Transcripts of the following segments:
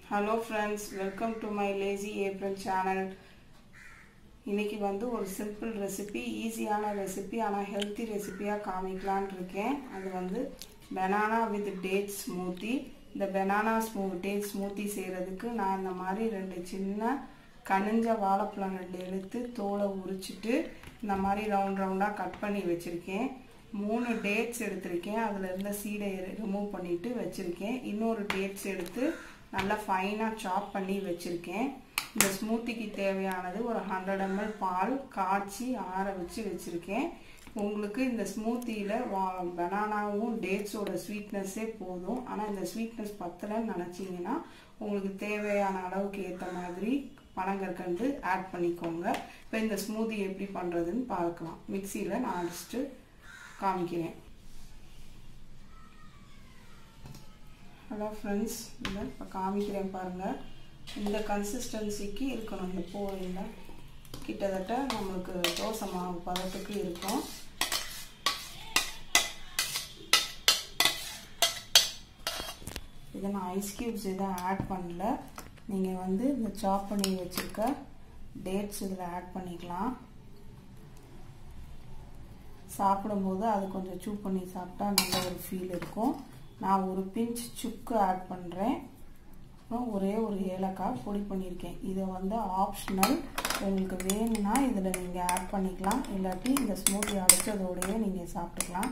hello friends welcome to my lazy apron channel இன்னைக்கு வந்து ஒரு சிம்பிள் ரெசிபி ஈஸியான ரெசிபி ஆனால் ஹெல்த்தி ரெசிபியாக காமிக்கலான் இருக்கேன் அது வந்து பெனானா வித் டேட் ஸ்மூத்தி இந்த பெனானா ஸ்மூ டேட் ஸ்மூத்தி செய்கிறதுக்கு நான் இந்த மாதிரி ரெண்டு சின்ன கனிஞ்ச வாழைப்பழம் ரெண்டு எடுத்து தோலை உரிச்சிட்டு இந்த மாதிரி ரவுண்ட் ரவுண்டாக கட் பண்ணி வச்சுருக்கேன் மூணு டேட்ஸ் எடுத்திருக்கேன் அதில் இருந்த சீடை ரிமூவ் பண்ணிவிட்டு வச்சுருக்கேன் இன்னொரு டேட்ஸ் எடுத்து நல்லா ஃபைனாக சாப் பண்ணி வச்சுருக்கேன் இந்த ஸ்மூத்திக்கு தேவையானது ஒரு ஹண்ட்ரட் எம்எல் பால் காய்ச்சி ஆற வச்சு வச்சுருக்கேன் உங்களுக்கு இந்த ஸ்மூத்தியில் வா பனானாவும் டேட்ஸோட ஸ்வீட்னஸ்ஸே போதும் ஆனால் இந்த ஸ்வீட்னஸ் பத்தலைன்னு நினச்சிங்கன்னா உங்களுக்கு தேவையான அளவுக்கு ஏற்ற மாதிரி பனங்கற்கண்டு ஆட் பண்ணிக்கோங்க இப்போ இந்த ஸ்மூத்தி எப்படி பண்ணுறதுன்னு பார்க்கலாம் மிக்சியில் நான் அடிச்சுட்டு காமிக்கிறேன் ஹலோ ஃப்ரெண்ட்ஸ் இந்த இப்போ காமிக்கிறேன் பாருங்கள் இந்த கன்சிஸ்டன்சிக்கு இருக்கணும் இந்த போரில் கிட்டத்தட்ட நம்மளுக்கு தோசை மாவு பதத்துக்கு இருக்கும் இதை நான் ஐஸ் க்யூப்ஸ் எதுவும் ஆட் பண்ணல நீங்கள் வந்து இந்த சாப் பண்ணி வச்சுருக்க டேட்ஸ் இதில் ஆட் பண்ணிக்கலாம் சாப்பிடும்போது அது கொஞ்சம் சூப் பண்ணி சாப்பிட்டா நல்ல ஒரு ஃபீல் இருக்கும் நான் ஒரு பிஞ்ச் சுக்கு ஆட் பண்ணுறேன் அப்புறம் ஒரே ஒரு ஏலக்காய் பொடி பண்ணியிருக்கேன் இதை வந்து ஆப்ஷனல் உங்களுக்கு வேணும்னா இதில் நீங்கள் ஆட் பண்ணிக்கலாம் இல்லாட்டி இந்த ஸ்மூத்தி அடித்ததோடையே நீங்கள் சாப்பிட்டுக்கலாம்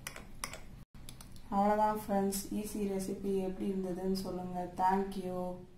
அவ்வளோதான் ஃப்ரெண்ட்ஸ் ஈஸி ரெசிபி எப்படி இருந்ததுன்னு சொல்லுங்கள் தேங்க்யூ